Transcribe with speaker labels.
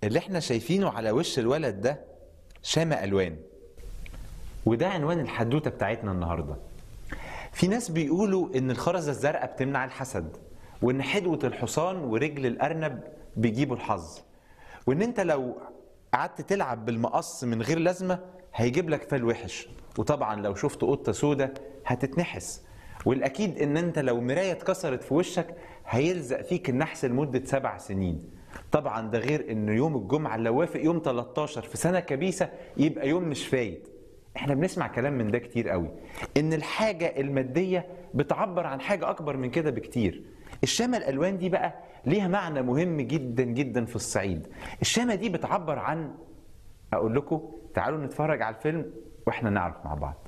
Speaker 1: اللي احنا شايفينه على وش الولد ده شامة ألوان وده عنوان الحدوتة بتاعتنا النهاردة في ناس بيقولوا إن الخرزة الزرقاء بتمنع الحسد وإن حدوة الحصان ورجل الأرنب بيجيبوا الحظ وإن أنت لو قعدت تلعب بالمقص من غير لازمة هيجيب لك فال وحش وطبعا لو شفت قطة سودة هتتنحس والأكيد إن أنت لو مراية اتكسرت في وشك هيلزق فيك النحس لمدة سبع سنين طبعا ده غير إن يوم الجمعة لو وافق يوم 13 في سنة كبيسة يبقى يوم مش فايت احنا بنسمع كلام من ده كتير قوي ان الحاجة المادية بتعبر عن حاجة اكبر من كده بكتير الشامة الالوان دي بقى ليها معنى مهم جدا جدا في الصعيد الشامة دي بتعبر عن اقول لكم تعالوا نتفرج على الفيلم واحنا نعرف مع بعض